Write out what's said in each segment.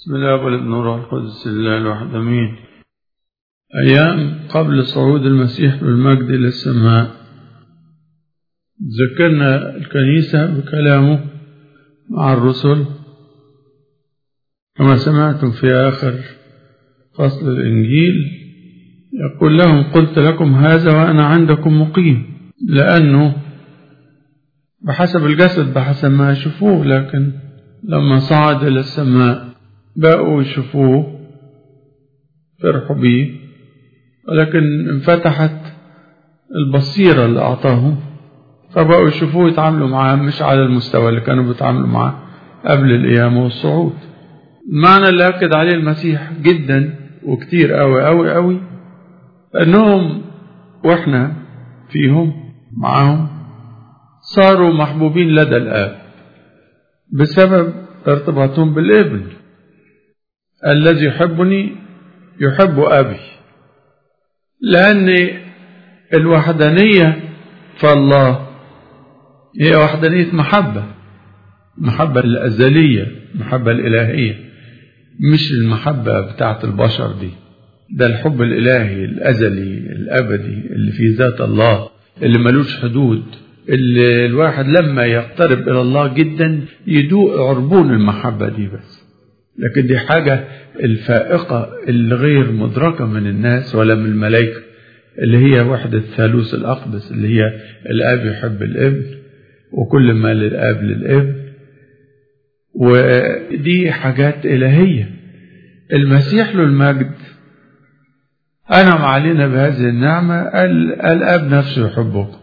بسم الله والابن والروح القدس الله الواحد امين ايام قبل صعود المسيح بالمجد الى السماء ذكرنا الكنيسه بكلامه مع الرسل كما سمعتم في اخر فصل الانجيل يقول لهم قلت لكم هذا وانا عندكم مقيم لانه بحسب الجسد بحسب ما يشوفوه لكن لما صعد الى السماء بقوا يشوفوه فرحوا بيه ولكن انفتحت البصيرة اللي أعطاهم فبقوا يشوفوه يتعاملوا معاه مش على المستوى اللي كانوا بيتعاملوا معاه قبل القيامة والصعود المعنى اللي أكد عليه المسيح جدا وكتير قوي قوي قوي أنهم وإحنا فيهم معاهم صاروا محبوبين لدى الآب بسبب ارتباطهم بالابن الذي يحبني يحب أبي لأن الوحدانية فالله هي وحدانية محبة المحبة الأزلية المحبة الإلهية مش المحبة بتاعت البشر دي ده الحب الإلهي الأزلي الأبدي اللي في ذات الله اللي ملوش حدود اللي الواحد لما يقترب إلى الله جدا يدوق عربون المحبة دي بس لكن دي حاجة الفائقة اللي غير مدركة من الناس ولا من الملائكة اللي هي وحدة الثالوث الأقدس اللي هي الآب يحب الابن وكل ما للآب للابن ودي حاجات إلهية المسيح له المجد أنعم علينا بهذه النعمة الآب نفسه يحبكم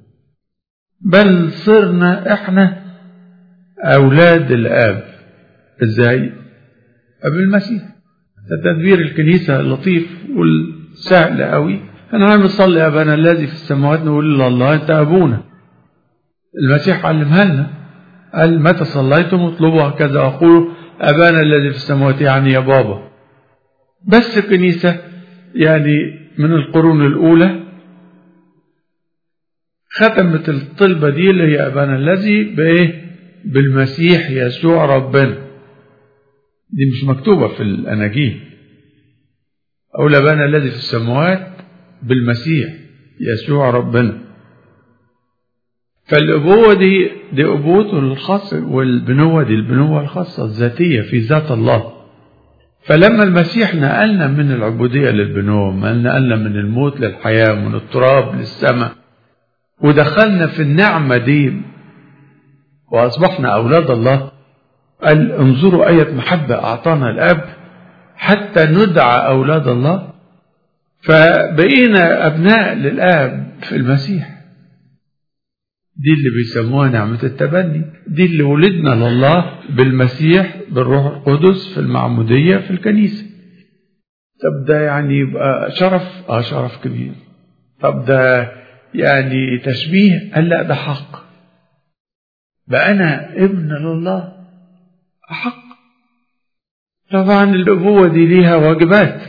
بل صرنا إحنا أولاد الآب إزاي؟ بالمسيح ده تدبير الكنيسة اللطيف والسهل قوي احنا بنصلي ابانا الذي في السماوات نقول لله انت ابونا المسيح علمها لنا قال متى صليتم اطلبوا هكذا اقول ابانا الذي في السماوات يعني يا بابا بس الكنيسة يعني من القرون الاولى ختمت الطلبة دي اللي هي ابانا الذي بايه بالمسيح يسوع ربنا دي مش مكتوبة في الأناجيل أو لبانا الذي في السماوات بالمسيح يسوع ربنا فالأبوة دي دي أبوته الخاصة والبنوة دي البنوة الخاصة الذاتية في ذات الله فلما المسيح نقلنا من العبودية للبنوة نقلنا من الموت للحياة من التراب للسماء ودخلنا في النعمة دي وأصبحنا أولاد الله قال انظروا آية محبة أعطانا الأب حتى ندعى أولاد الله فبقينا أبناء للآب في المسيح دي اللي بيسموها نعمة التبني دي اللي ولدنا لله بالمسيح بالروح القدس في المعمودية في الكنيسة طب ده يعني يبقى شرف اه شرف كبير طب ده يعني تشبيه قال لا ده حق بقى أنا ابن لله أحق طبعا الأبوة دي ليها واجبات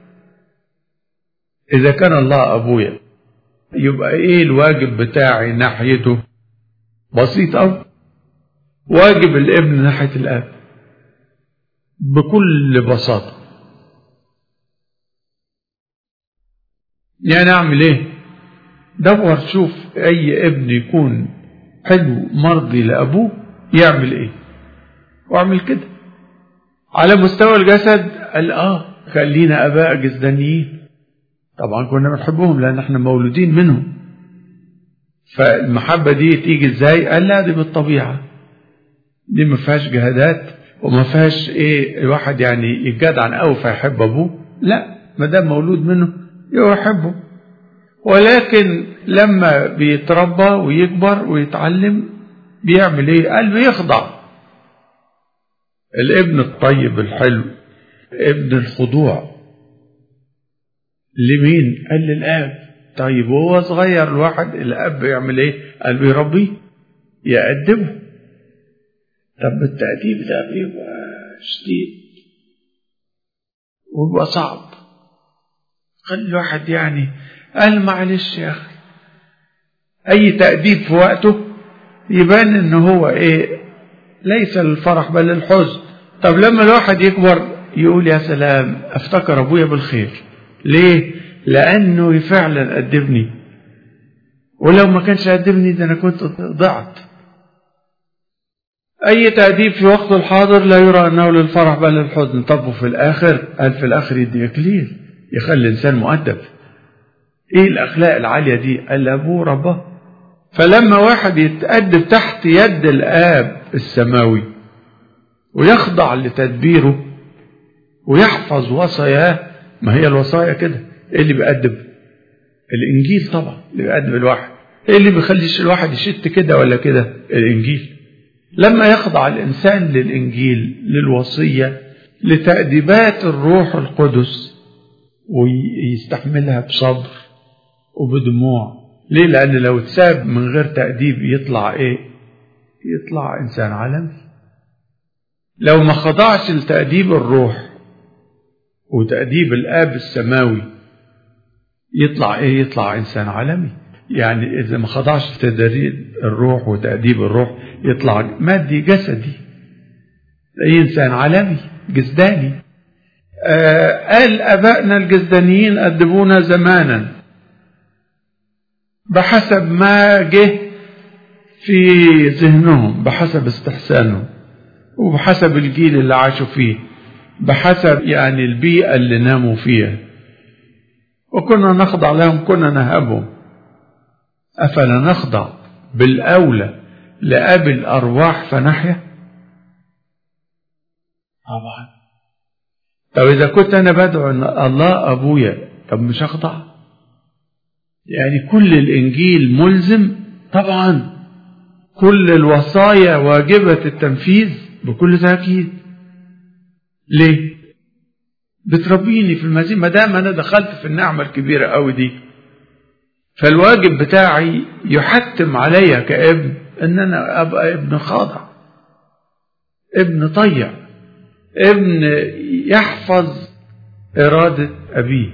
إذا كان الله أبويا يبقى إيه الواجب بتاعي ناحيته بسيط أوي واجب الابن ناحية الأب بكل بساطة يعني أعمل إيه دور شوف أي ابن يكون حلو مرضي لأبوه يعمل إيه واعمل كده على مستوى الجسد قال اه خلينا اباء جسدانيين طبعا كنا بنحبهم لان احنا مولودين منهم فالمحبة دي تيجي ازاي قال لا دي بالطبيعة دي ما فيهاش جهادات وما فيهاش ايه الواحد يعني يتجدعن قوي فيحب ابوه لا ما دام مولود منه يحبه ولكن لما بيتربى ويكبر ويتعلم بيعمل ايه قال بيخضع الابن الطيب الحلو ابن الخضوع لمين قال للاب طيب وهو صغير الواحد الاب يعمل ايه قال بيربيه يأدبه طب التأديب ده بيبقى شديد ويبقى صعب خلي الواحد يعني قال معلش يا اخي اي تأديب في وقته يبان ان هو ايه ليس للفرح بل للحزن طب لما الواحد يكبر يقول يا سلام افتكر ابويا بالخير ليه لانه فعلا قدمني ولو ما كانش قدمني ده انا كنت ضعت اي تأديب في وقت الحاضر لا يرى انه للفرح بل للحزن طب وفي الاخر قال في الاخر يدي اكليل يخلي الانسان مؤدب ايه الاخلاق العاليه دي قال ابوه رباه فلما واحد يتأدب تحت يد الاب السماوي ويخضع لتدبيره ويحفظ وصاياه ما هي الوصايا كده ايه اللي بيأدب الانجيل طبعا اللي بيأدب الواحد ايه اللي بيخليش الواحد يشت كده ولا كده الانجيل لما يخضع الانسان للانجيل للوصيه لتأديبات الروح القدس ويستحملها بصبر وبدموع ليه لان لو اتساب من غير تأديب يطلع ايه يطلع انسان عالمي لو ما خضعش لتأديب الروح وتأديب الآب السماوي يطلع إيه؟ يطلع إنسان عالمي. يعني إذا ما خضعش لتدريب الروح وتأديب الروح يطلع مادي جسدي. أي إنسان عالمي جسداني. آه قال آبائنا الجسدانيين أدبونا زمانا بحسب ما جه في ذهنهم بحسب استحسانهم وبحسب الجيل اللي عاشوا فيه بحسب يعني البيئة اللي ناموا فيها وكنا نخضع لهم كنا نهبهم أفلا نخضع بالأولى لأب الأرواح فنحيا طبعا طب إذا كنت أنا بدعو أن الله أبويا طب مش أخضع يعني كل الإنجيل ملزم طبعا كل الوصايا واجبة التنفيذ بكل تأكيد ليه؟ بتربيني في المزيد ما دام انا دخلت في النعمه الكبيره قوي دي فالواجب بتاعي يحتم عليا كابن ان انا ابقى ابن خاضع ابن طيع ابن يحفظ اراده ابيه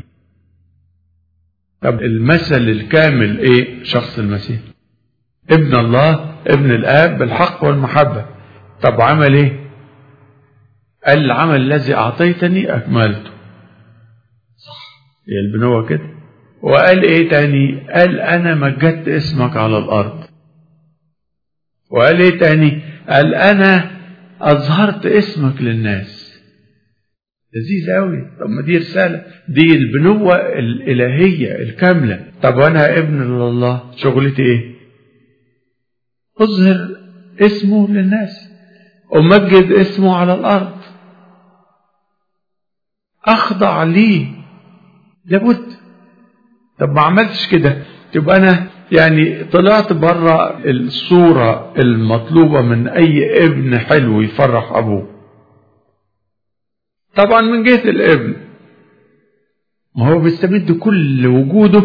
طب المثل الكامل ايه شخص المسيح ابن الله ابن الاب بالحق والمحبه طب عمل ايه قال العمل الذي أعطيتني أكملته صح هي البنوة كده وقال إيه تاني قال أنا مجدت اسمك على الأرض وقال إيه تاني قال أنا أظهرت اسمك للناس لذيذ قوي طب ما دي رسالة دي البنوة الإلهية الكاملة طب وأنا ابن لله شغلتي إيه أظهر اسمه للناس أمجد اسمه على الأرض اخضع ليه لابد طب ما عملتش كده تبقى انا يعني طلعت بره الصورة المطلوبة من اي ابن حلو يفرح ابوه طبعا من جهة الابن ما هو بيستمد كل وجوده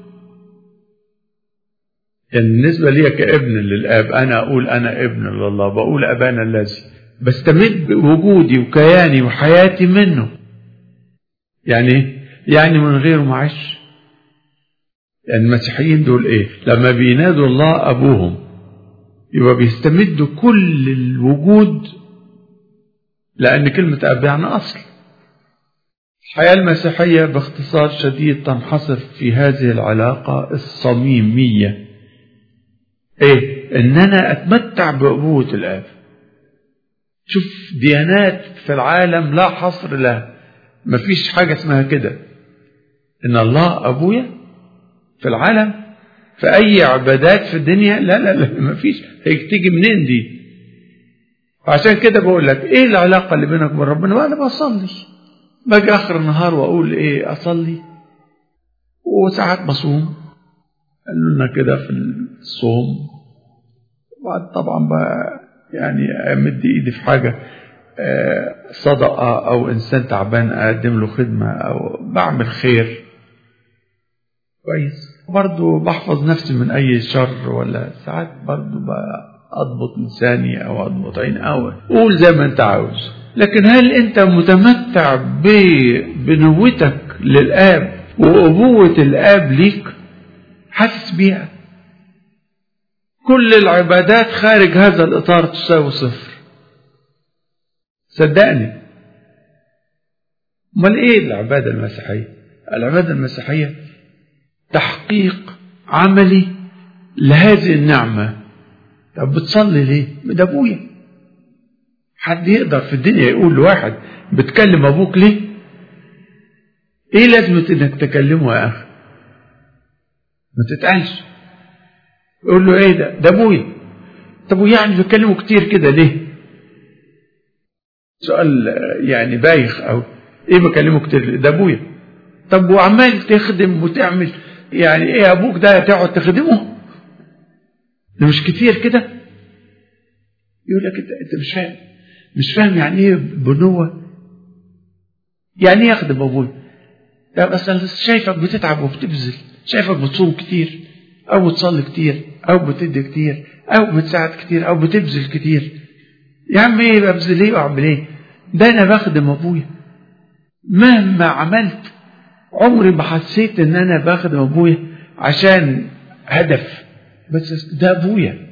يعني بالنسبة لي كابن للاب انا اقول انا ابن لله بقول ابانا الذي بستمد وجودي وكياني وحياتي منه يعني يعني من غيره معيش يعني المسيحيين دول ايه لما بينادوا الله ابوهم يبقى بيستمدوا كل الوجود لان كلمة اب يعني اصل الحياة المسيحية باختصار شديد تنحصر في هذه العلاقة الصميمية ايه ان انا اتمتع بابوة الاب شوف ديانات في العالم لا حصر لها مفيش حاجة اسمها كده إن الله أبويا في العالم في أي عبادات في الدنيا لا لا لا مفيش هيك تيجي منين دي عشان كده بقول لك إيه العلاقة اللي بينك وبين ربنا وأنا بصلي باجي آخر النهار وأقول إيه أصلي وساعات بصوم قالوا لنا كده في الصوم وبعد طبعا بقى يعني أمد إيدي في حاجة صدقة أو إنسان تعبان أقدم له خدمة أو بعمل خير كويس برضو بحفظ نفسي من أي شر ولا ساعات برضو أضبط لساني أو أضبط عين أو قول زي ما أنت عاوز لكن هل أنت متمتع ببنوتك للآب وأبوة الآب ليك حاسس بيها كل العبادات خارج هذا الإطار تساوي صفر صدقني امال ايه العباده المسيحيه العباده المسيحيه تحقيق عملي لهذه النعمه طب بتصلي ليه ده ابويا حد يقدر في الدنيا يقول لواحد بتكلم ابوك ليه ايه لازمه انك تكلمه يا اخي ما تتقالش يقول له ايه ده ده ابويا طب ويعني بتكلمه كتير كده ليه سؤال يعني بايخ او ايه بكلمه كتير ده ابويا طب وعمال تخدم وتعمل يعني ايه ابوك ده تقعد تخدمه ده مش كتير كده يقول لك انت انت مش فاهم مش فاهم يعني ايه بنوه يعني ايه يخدم ابويا ده بس انا شايفك بتتعب وبتبذل شايفك بتصوم كتير او بتصلي كتير او بتدي كتير او بتساعد كتير او بتبذل كتير يا عم ايه ببذل ايه واعمل ايه ده انا بخدم ابويا مهما عملت عمري ما حسيت ان انا بخدم ابويا عشان هدف بس ده ابويا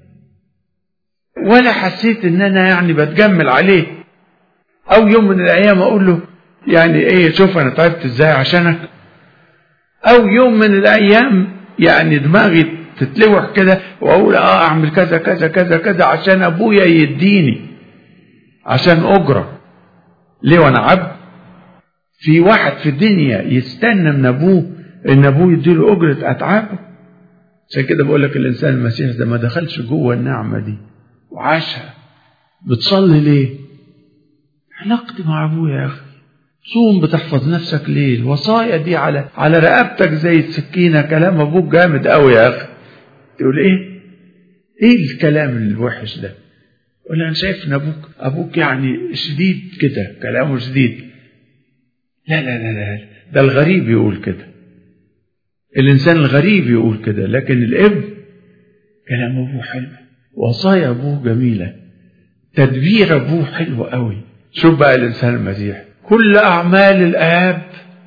ولا حسيت ان انا يعني بتجمل عليه او يوم من الايام اقول له يعني ايه شوف انا تعبت ازاي عشانك او يوم من الايام يعني دماغي تتلوح كده واقول اه اعمل كذا كذا كذا كذا عشان ابويا يديني عشان اجره ليه وانا عبد في واحد في الدنيا يستنى من ابوه ان ابوه يديله اجره اتعابه عشان كده بقول لك الانسان المسيح ده ما دخلش جوه النعمه دي وعاشها بتصلي ليه علاقتي مع ابويا يا اخي صوم بتحفظ نفسك ليه الوصايا دي على على رقبتك زي السكينه كلام ابوك جامد قوي يا اخي تقول ايه ايه الكلام الوحش ده يقول انا شايف ان ابوك ابوك يعني شديد كده كلامه شديد لا لا لا لا ده الغريب يقول كده الانسان الغريب يقول كده لكن الابن كلام ابوه حلو وصايا ابوه جميله تدبير ابوه حلو قوي شوف بقى الانسان المسيح كل اعمال الاب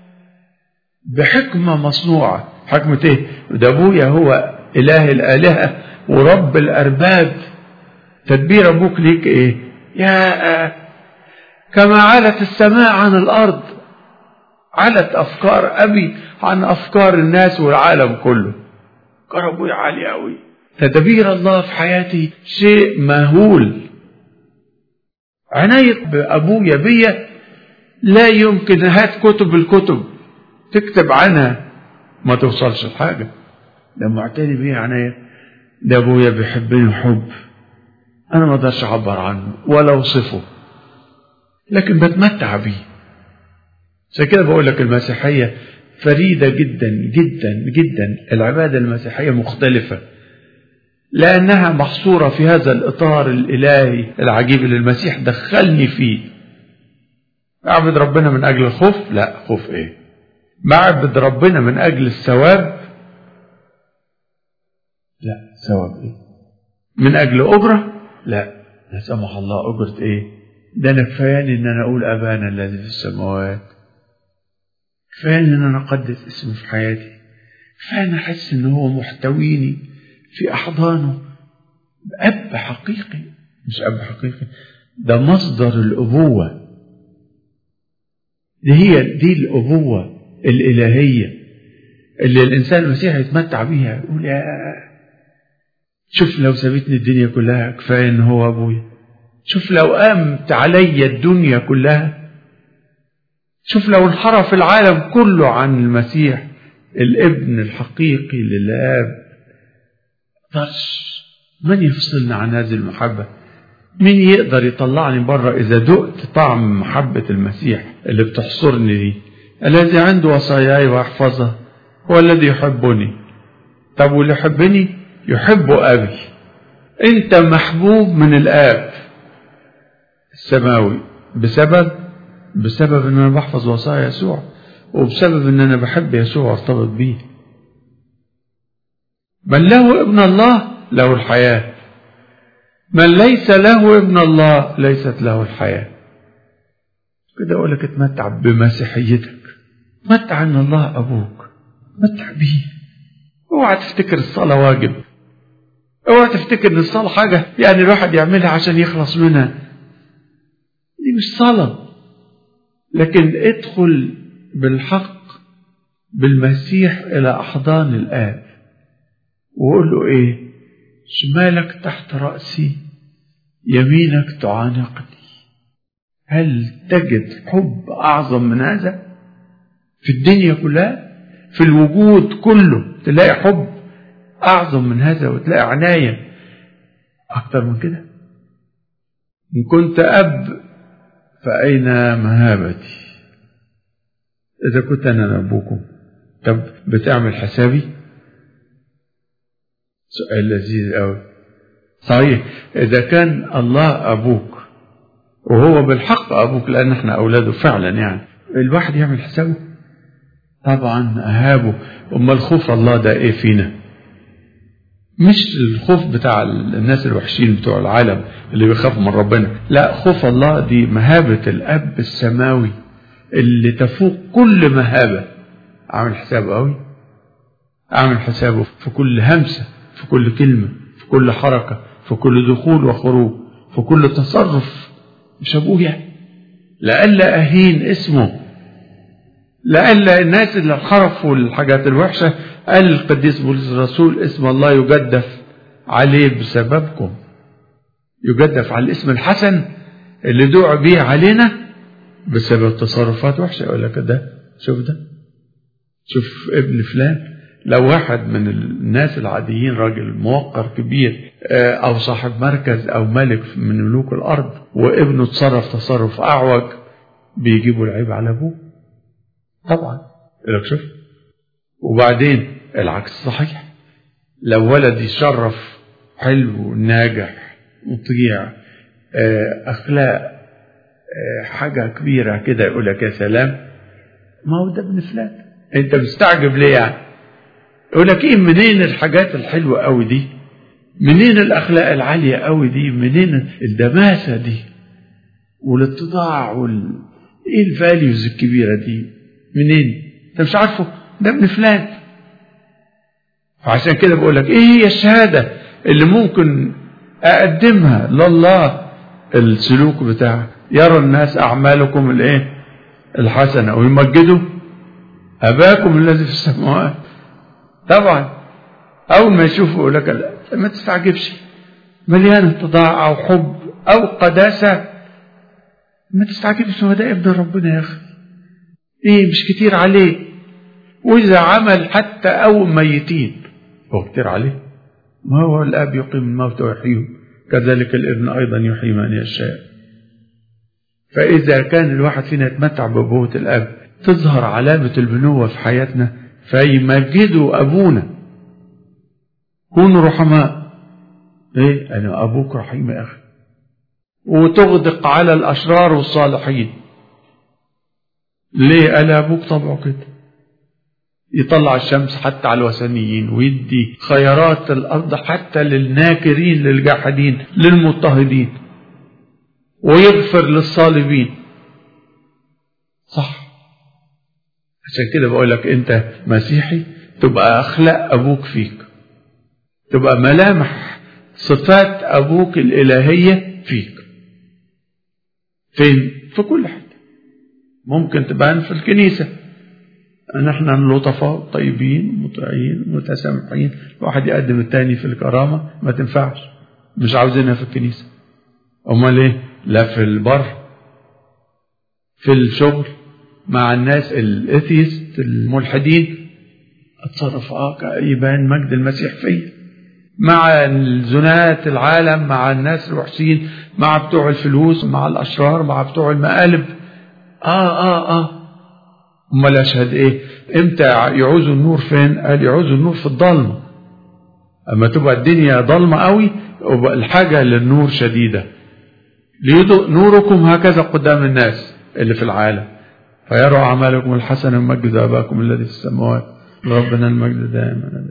بحكمه مصنوعه حكمه ايه ده ابويا هو اله الالهه ورب الارباب تدبير ابوك ليك ايه يا كما علت السماء عن الارض علت افكار ابي عن افكار الناس والعالم كله افكار ابويا عاليه قوي تدبير الله في حياتي شيء مهول عناية بأبويا بيا لا يمكن هات كتب الكتب تكتب عنها ما توصلش لحاجة ده معتني بيه عناية ده أبويا بيحبني حب أنا ما أقدرش أعبر عنه ولا أوصفه لكن بتمتع بيه عشان كده بقول لك المسيحية فريدة جدا جدا جدا العبادة المسيحية مختلفة لأنها محصورة في هذا الإطار الإلهي العجيب اللي المسيح دخلني فيه أعبد ربنا من أجل الخوف لا خوف إيه معبد ربنا من أجل الثواب لا ثواب إيه من أجل أجرة لا لا سمح الله أجرة إيه ده أنا كفاياني إن أنا أقول أبانا الذي في السماوات كفاياني إن أنا أقدس اسمه في حياتي كفاية أنا أحس إن هو محتويني في أحضانه أب حقيقي مش أب حقيقي ده مصدر الأبوة دي هي دي الأبوة الإلهية اللي الإنسان المسيحي يتمتع بيها يقول يا شوف لو سابتني الدنيا كلها كفاية إن هو أبويا شوف لو قامت عليا الدنيا كلها شوف لو انحرف العالم كله عن المسيح الابن الحقيقي للآب يقدرش من يفصلنا عن هذه المحبة مين يقدر يطلعني بره إذا دقت طعم محبة المسيح اللي بتحصرني دي الذي عنده وصاياي ويحفظها هو الذي يحبني طب واللي يحبني يحب أبي أنت محبوب من الآب السماوي بسبب بسبب ان انا بحفظ وصايا يسوع وبسبب ان انا بحب يسوع وارتبط بيه من له ابن الله له الحياة من ليس له ابن الله ليست له الحياة كده أقول لك اتمتع بمسيحيتك متع ان الله ابوك متع بيه اوعى تفتكر الصلاة واجب اوعى تفتكر ان الصلاة حاجة يعني الواحد يعملها عشان يخلص منها دي مش صلاة لكن ادخل بالحق بالمسيح إلى أحضان الآب وقول له إيه شمالك تحت رأسي يمينك تعانقني هل تجد حب أعظم من هذا في الدنيا كلها في الوجود كله تلاقي حب أعظم من هذا وتلاقي عناية أكتر من كده إن كنت أب فأين مهابتي إذا كنت أنا أبوكم طب بتعمل حسابي سؤال لذيذ قوي صحيح إذا كان الله أبوك وهو بالحق أبوك لأن احنا أولاده فعلا يعني الواحد يعمل حسابه طبعا أهابه أما الخوف الله ده إيه فينا مش الخوف بتاع الناس الوحشين بتوع العالم اللي بيخافوا من ربنا لا خوف الله دي مهابة الأب السماوي اللي تفوق كل مهابة عامل حسابه قوي عامل حسابه في كل همسة في كل كلمة في كل حركة في كل دخول وخروج في كل تصرف مش أبويا لألا أهين اسمه لألا الناس اللي انحرفوا الحاجات الوحشة قال القديس بولس الرسول اسم الله يجدف عليه بسببكم يجدف على الاسم الحسن اللي دعوا بيه علينا بسبب تصرفات وحشة يقول لك ده شوف ده شوف ابن فلان لو واحد من الناس العاديين راجل موقر كبير او صاحب مركز او ملك من ملوك الارض وابنه تصرف تصرف اعوج بيجيبوا العيب على ابوه طبعا لك شوف وبعدين العكس صحيح لو ولد يشرف حلو ناجح مطيع اخلاق حاجه كبيره كده يقول لك يا سلام ما هو ده ابن فلان انت مستعجب ليه يعني يقول لك ايه منين الحاجات الحلوه قوي دي منين الاخلاق العاليه قوي دي منين الدماسه دي والاتضاع وال ايه الفاليوز الكبيره دي منين انت مش عارفه ده ابن فلان فعشان كده بقول لك ايه هي الشهاده اللي ممكن اقدمها لله السلوك بتاعك يرى الناس اعمالكم الايه الحسنه ويمجدوا اباكم الذي في السماوات طبعا اول ما يشوفوا يقول لك لا ما تستعجبش مليان اتضاع او حب او قداسه ما تستعجبش هو ده ابن ربنا يا اخي ايه مش كتير عليه واذا عمل حتى او ميتين هو كتير عليه ما هو الاب يقيم الموت ويحييه كذلك الابن ايضا يحيي من يشاء فاذا كان الواحد فينا يتمتع بابوه الاب تظهر علامه البنوه في حياتنا فيمجدوا ابونا كونوا رحماء ايه انا ابوك رحيم يا اخي وتغدق على الاشرار والصالحين ليه قال ابوك طبعه كده يطلع الشمس حتى على الوثنيين ويدي خيرات الارض حتى للناكرين للجاحدين للمضطهدين ويغفر للصالبين صح عشان كده بقول لك انت مسيحي تبقى اخلاق ابوك فيك تبقى ملامح صفات ابوك الالهيه فيك فين في كل حته ممكن تبان في الكنيسه نحن لطفاء طيبين مطيعين متسامحين الواحد يقدم التاني في الكرامه ما تنفعش مش عاوزينها في الكنيسه امال ايه لا في البر في الشغل مع الناس الاثيست الملحدين اتصرف اه يبان مجد المسيح فيا مع الزنات العالم مع الناس الوحشين مع بتوع الفلوس مع الاشرار مع بتوع المقالب اه اه اه امال اشهد ايه امتى يعوز النور فين قال يعوز النور في الضلمه اما تبقى الدنيا ضلمه قوي وبقى الحاجه للنور شديده ليضوء نوركم هكذا قدام الناس اللي في العالم فيروا أعمالكم الحسنة ومجد أباكم الذي في السماوات ربنا المجد دائما